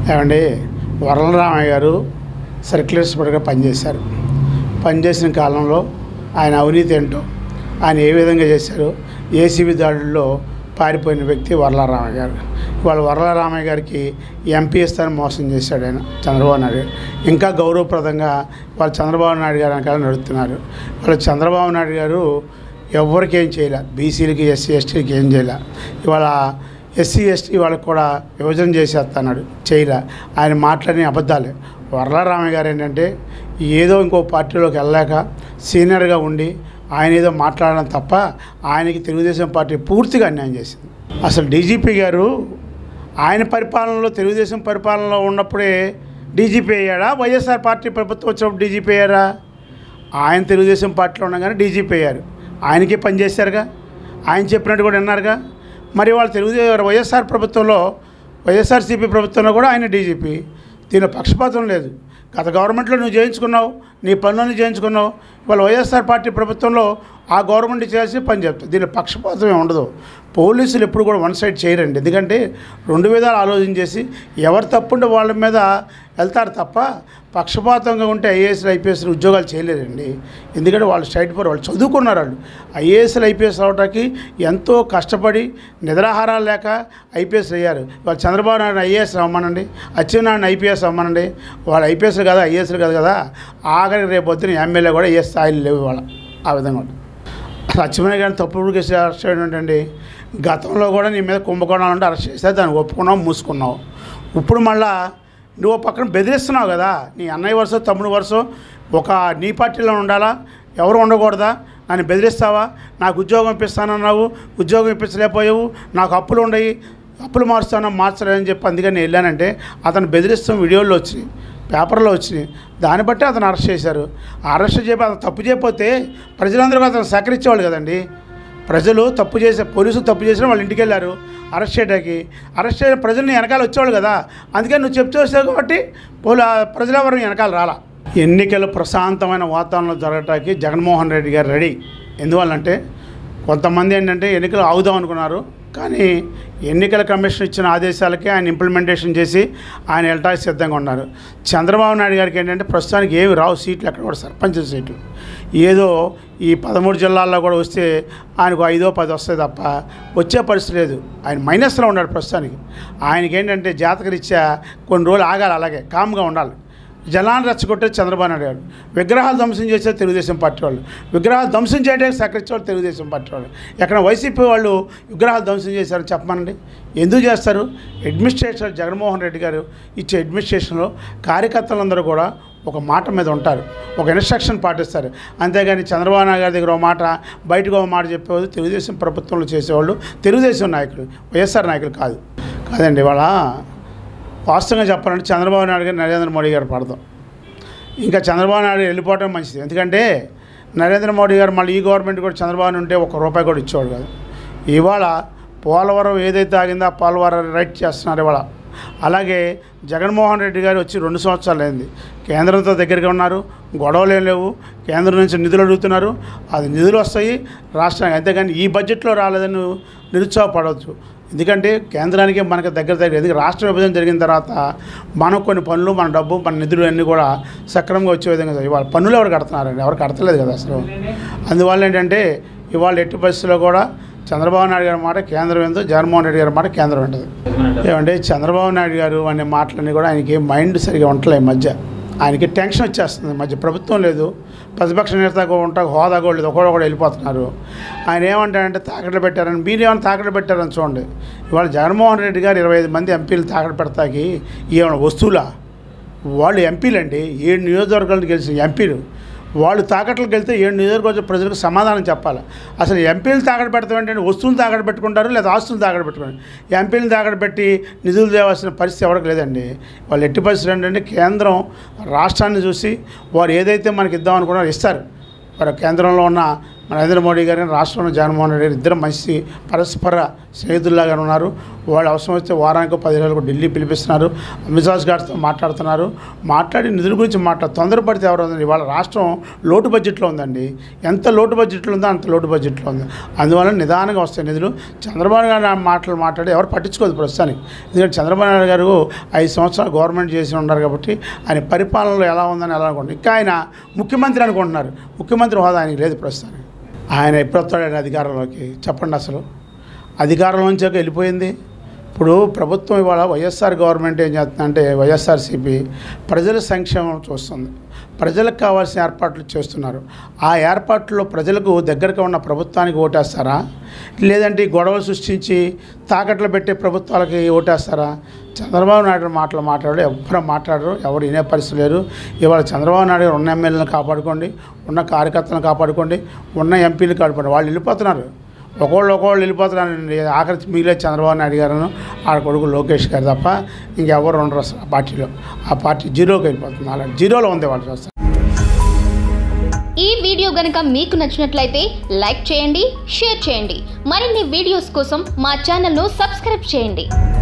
ఏమండి వరలరామయ్య గారు సర్క్యులర్ ఇన్స్పెక్టర్గా పనిచేశారు పనిచేసిన కాలంలో ఆయన అవినీతి ఏంటో ఆయన ఏ విధంగా చేశారు ఏసీబీ దాడుల్లో పారిపోయిన వ్యక్తి వరలరామయ్య గారు ఇవాళ వరలరామయ్య గారికి ఎంపీ స్థానం మోసం చేశాడు ఆయన చంద్రబాబు నాయుడు గారు ఇంకా గౌరవప్రదంగా వాళ్ళు చంద్రబాబు నాయుడు గారు వెనకాల నడుస్తున్నారు వాళ్ళు చంద్రబాబు నాయుడు గారు ఎవరికి ఏం చేయలే బీసీలకి ఎస్సీ ఎస్టీలకి ఏం చేయలే ఇవాళ ఎస్సీ ఎస్టీ వాళ్ళకి కూడా విభజన చేసేస్తున్నాడు చేయలే ఆయన మాట్లాడిన అబద్ధాలే వరలరామయ్య గారు ఏంటంటే ఏదో ఇంకో పార్టీలోకి వెళ్ళాక సీనియర్గా ఉండి ఆయన ఏదో మాట్లాడడం తప్ప ఆయనకి తెలుగుదేశం పార్టీ పూర్తిగా అన్యాయం చేసింది అసలు డీజీపీ గారు ఆయన పరిపాలనలో తెలుగుదేశం పరిపాలనలో ఉన్నప్పుడే డీజీపీ అయ్యాడా వైఎస్ఆర్ పార్టీ ప్రభుత్వం వచ్చినప్పుడు డీజీపీ అయ్యారా ఆయన తెలుగుదేశం పార్టీలో ఉండగానే డీజీపీ అయ్యారు ఆయనకే పనిచేశారుగా ఆయన చెప్పినట్టు కూడా విన్నారుగా మరి వాళ్ళు తెలుగుదేశం వైఎస్ఆర్ ప్రభుత్వంలో వైఎస్ఆర్సీపీ ప్రభుత్వంలో కూడా ఆయన డీజీపీ దీనిలో పక్షపాతం లేదు గత గవర్నమెంట్లో నువ్వు చేయించుకున్నావు నీ పనులను చేయించుకున్నావు వాళ్ళు వైఎస్ఆర్ పార్టీ ప్రభుత్వంలో ఆ గవర్నమెంట్ చేసి పని చెప్తారు దీనిలో పక్షపాతం ఏమి ఉండదు పోలీసులు ఎప్పుడు కూడా వన్ సైడ్ చేయరండి ఎందుకంటే రెండు విధాలు ఆలోచన చేసి ఎవరు తప్పుంటే వాళ్ళ మీద వెళ్తారు తప్ప పక్షపాతంగా ఉంటే ఐఏఎస్లు ఐపీఎస్లు ఉద్యోగాలు చేయలేరండి ఎందుకంటే వాళ్ళు స్ట్రైట్ ఫర్ వాళ్ళు చదువుకున్నారు వాళ్ళు ఐఏఎస్లు ఐపీఎస్ అవడానికి ఎంతో కష్టపడి నిద్రాహారాలు లేక ఐపీఎస్ అయ్యారు వాళ్ళు చంద్రబాబు నాయుడు ఐఏఎస్ అవ్వమనండి అచ్చెన్నాయుడు ఐపీఎస్ అవ్వమనండి వాళ్ళు ఐపీఎస్లు కదా ఐఏఎస్లు కాదు కదా ఆఖరికి రేపు పొద్దున ఎమ్మెల్యే కూడా ఏ స్థాయిలో లేవు వాళ్ళ ఆ విధంగా ఉంటుంది లక్ష్మణ్ గారిని తప్పుడు కేసు అరెస్ట్ చేయడం ఏంటండి గతంలో కూడా నీ మీద కుంభకోణాలు ఉంటే అరెస్ట్ చేస్తే దాన్ని ఒప్పుకున్నావు మూసుకున్నావు ఇప్పుడు మళ్ళా నువ్వు పక్కన బెదిరిస్తున్నావు కదా నీ అన్నయ్య వరుస తమ్ముడు వరుస ఒక నీ పార్టీలో ఉండాలా ఎవరు ఉండకూడదా నన్ను బెదిరిస్తావా నాకు ఉద్యోగం ఇప్పిస్తానన్నావు ఉద్యోగం ఇప్పించలేకపోయావు నాకు అప్పులు ఉండయి అప్పులు మారుస్తాను మార్చలేదని చెప్పి అందుకని నేను వెళ్ళానంటే అతను బెదిరిస్తాం వీడియోల్లో వచ్చినాయి పేపర్లో వచ్చినాయి దాన్ని బట్టి అతను అరెస్ట్ చేశారు అరెస్ట్ చేయబోతే అతను తప్పు చేయకపోతే ప్రజలందరూ అతను సహకరించేవాళ్ళు కదండి ప్రజలు తప్పు చేసే పోలీసులు తప్పు చేసిన వాళ్ళు ఇంటికి వెళ్ళారు అరెస్ట్ చేయడానికి అరెస్ట్ చేయడం ప్రజల్ని వెనకాల వచ్చేవాళ్ళు కదా అందుకని నువ్వు చెప్తూ వచ్చావు కాబట్టి పోలీ ప్రజలు ఎవరు వెనకాల రాలా ఎన్నికలు ప్రశాంతమైన వాతావరణంలో జరగటానికి జగన్మోహన్ రెడ్డి గారు రెడీ ఎందువల్లంటే కొంతమంది ఏంటంటే ఎన్నికలు ఆగుదాం అనుకున్నారు కానీ ఎన్నికల కమిషన్ ఇచ్చిన ఆదేశాలకి ఆయన ఇంప్లిమెంటేషన్ చేసి ఆయన వెళ్ళటానికి సిద్ధంగా ఉన్నారు చంద్రబాబు నాయుడు గారికి ఏంటంటే ప్రస్తుతానికి ఏమి రావు సీట్లు ఎక్కడ కూడా సర్పంచ్ సీట్లు ఏదో ఈ పదమూడు జిల్లాల్లో కూడా వస్తే ఆయనకు ఐదో పది వస్తాయి తప్ప వచ్చే పరిస్థితి లేదు ఆయన మైనస్లో ఉన్నాడు ప్రస్తుతానికి ఆయనకి ఏంటంటే జాతకరీత్యా కొన్ని రోజులు ఆగాలి అలాగే కామ్గా ఉండాలి జనాన్ని రెచ్చగొట్టే చంద్రబాబు నాయుడు గారు విగ్రహాలు ధ్వంసం చేసే తెలుగుదేశం పార్టీ వాళ్ళు విగ్రహాలు ధ్వంసం చేయడానికి సహకరించేవాళ్ళు తెలుగుదేశం పార్టీ వాళ్ళు ఎక్కడ వైసీపీ వాళ్ళు విగ్రహాలు ధ్వంసం చేశారు చెప్పమనండి ఎందుకు చేస్తారు అడ్మినిస్ట్రేషన్ జగన్మోహన్ రెడ్డి గారు ఇచ్చే అడ్మినిస్ట్రేషన్లో కార్యకర్తలందరూ కూడా ఒక మాట మీద ఉంటారు ఒక ఇన్స్ట్రక్షన్ పాటిస్తారు అంతేగాని చంద్రబాబు నాయుడు గారి దగ్గర ఒక మాట బయటకు ఒక మాట చెప్పేవాళ్ళు తెలుగుదేశం ప్రభుత్వంలో చేసేవాళ్ళు తెలుగుదేశం నాయకులు వైఎస్ఆర్ నాయకులు కాదు కాదండి వాళ్ళ వాస్తవంగా చెప్పాలంటే చంద్రబాబు నాయుడు గారు నరేంద్ర మోడీ గారు పడతాం ఇంకా చంద్రబాబు నాయుడు వెళ్ళిపోవటం మంచిది ఎందుకంటే నరేంద్ర మోడీ గారు మళ్ళీ ఈ గవర్నమెంట్ కూడా చంద్రబాబు ఉంటే ఒక రూపాయి కూడా ఇచ్చేవాడు కాదు ఇవాళ పోలవరం ఏదైతే ఆగిందో ఆ పోలవరం రైట్ చేస్తున్నారు ఇవాళ అలాగే జగన్మోహన్ రెడ్డి గారు వచ్చి రెండు సంవత్సరాలు అయింది కేంద్రంతో దగ్గరగా ఉన్నారు గొడవలు ఏం లేవు కేంద్రం నుంచి నిధులు అడుగుతున్నారు అది నిధులు వస్తాయి రాష్ట్రానికి అంతేగాని ఈ బడ్జెట్లో రాలేదని నువ్వు నిరుత్సాహపడవచ్చు ఎందుకంటే కేంద్రానికి మనకు దగ్గర దగ్గర ఎందుకంటే రాష్ట్ర విభజన జరిగిన తర్వాత మనం కొన్ని పనులు మన డబ్బు మన నిధులు అన్నీ కూడా సక్రమంగా వచ్చే విధంగా ఇవాళ పన్నులు ఎవరు కడుతున్నారండి ఎవరు కడతలేదు కదా అసలు అందువల్ల ఏంటంటే ఇవాళ ఎట్టి పరిస్థితుల్లో కూడా చంద్రబాబు నాయుడు గారి మాట కేంద్రం ఏందో జగన్మోహన్ రెడ్డి గారి మాట కేంద్రం ఉంటుంది ఏమంటే చంద్రబాబు నాయుడు గారు అనే మాటలన్నీ కూడా ఆయనకి మైండ్ సరిగా ఉండలే ఈ మధ్య ఆయనకి టెన్షన్ వచ్చేస్తుంది ఈ మధ్య ప్రభుత్వం లేదు ప్రతిపక్ష నేత కూడా ఉంటా హోదా కూడా లేదు ఒకడు కూడా వెళ్ళిపోతున్నారు ఆయన ఏమంటారంటే తాకట్లు పెట్టారని మీరు ఏమైనా తాకట్లు పెట్టారని చూడండి ఇవాళ జగన్మోహన్ రెడ్డి గారు ఇరవై ఐదు మంది ఎంపీలు తాకట్టు పెడతాకి ఏమైనా వస్తువులా వాళ్ళు ఎంపీలండి ఏడు నియోజకవర్గాలకు గెలిచిన ఎంపీలు వాళ్ళు తాకట్లకు వెళ్తే ఏడు నియోజకవర్గ ప్రజలకు సమాధానం చెప్పాలి అసలు ఎంపీలు తాకట్టు పెడతాం ఏంటంటే వస్తువులు తాకట్టు పెట్టుకుంటారు లేదా ఆస్తులు తాకట్టు పెట్టుకుంటారు ఎంపీలు తాకట్టు పెట్టి నిధులు తేవాల్సిన పరిస్థితి ఎవరికి లేదండి వాళ్ళు ఎట్టి పరిస్థితి ఏంటంటే కేంద్రం రాష్ట్రాన్ని చూసి వారు ఏదైతే మనకి ఇద్దాం అనుకున్నారో ఇస్తారు మరి కేంద్రంలో ఉన్న నరేంద్ర మోడీ గారు రాష్ట్రంలో జగన్మోహన్ రెడ్డి గారు ఇద్దరు మంచి పరస్పర స్నేహితుల్లాగా ఉన్నారు వాళ్ళు అవసరం వస్తే వారానికి పది రోజులకు ఢిల్లీ పిలిపిస్తున్నారు మిజాజ్ గారితో మాట్లాడుతున్నారు మాట్లాడి నిధుల గురించి మాట్లాడు తొందరపడితే ఎవరు ఉందండి వాళ్ళ రాష్ట్రం లోటు బడ్జెట్లో ఉందండి ఎంత లోటు బడ్జెట్లో ఉందో అంత లోటు బడ్జెట్లో ఉంది అందువల్ల నిదానంగా వస్తాయి నిధులు చంద్రబాబు గారు ఆ మాటలు మాట్లాడి ఎవరు పట్టించుకోదు ప్రస్తుతానికి ఎందుకంటే చంద్రబాబు నాయుడు గారు ఐదు సంవత్సరాలు గవర్నమెంట్ చేసి ఉన్నారు కాబట్టి ఆయన పరిపాలనలో ఎలా ఉందని ఎలా అనుకుంటున్నారు ఇంకా ఆయన ముఖ్యమంత్రి అనుకుంటున్నారు ముఖ్యమంత్రి హోదా ఆయనకి లేదు ప్రస్తుతానికి ఆయన ఎప్పుడు వస్తాడు అధికారంలోకి చెప్పండి అసలు అధికారంలోంచి వెళ్ళిపోయింది ఇప్పుడు ప్రభుత్వం ఇవాళ వైఎస్ఆర్ గవర్నమెంట్ ఏం చేస్తుందంటే వైఎస్ఆర్సీపీ ప్రజల సంక్షేమం చూస్తుంది ప్రజలకు కావాల్సిన ఏర్పాట్లు చేస్తున్నారు ఆ ఏర్పాట్లలో ప్రజలకు దగ్గరగా ఉన్న ప్రభుత్వానికి ఓటేస్తారా లేదంటే ఈ గొడవలు సృష్టించి తాకట్లు పెట్టే ప్రభుత్వాలకి ఓటేస్తారా చంద్రబాబు నాయుడు మాటలు మాట్లాడు ఎవ్వరు మాట్లాడరు ఎవరు వినే పరిస్థితి లేరు ఇవాళ చంద్రబాబు నాయుడు గారు ఉన్న ఎమ్మెల్యేలను కాపాడుకోండి ఉన్న కార్యకర్తలను కాపాడుకోండి ఉన్న ఎంపీలు కాపాడుకోండి వాళ్ళు వెళ్ళిపోతున్నారు ఒకళ్ళు ఒకళ్ళు వెళ్ళిపోతున్నారండి ఆఖరి మిగిలే చంద్రబాబు నాయుడు గారు ఆడ కొడుకు లోకేష్ గారు తప్ప ఇంకెవరు ఉండరు అసలు ఆ పార్టీలో ఆ పార్టీ జీరోకి వెళ్ళిపోతుంది అలా జీరోలో ఉంది వాళ్ళు చూస్తారు ఈ వీడియో గనుక మీకు నచ్చినట్లయితే లైక్ చేయండి షేర్ చేయండి మరిన్ని వీడియోస్ కోసం మా ఛానల్ను సబ్స్క్రైబ్ చేయండి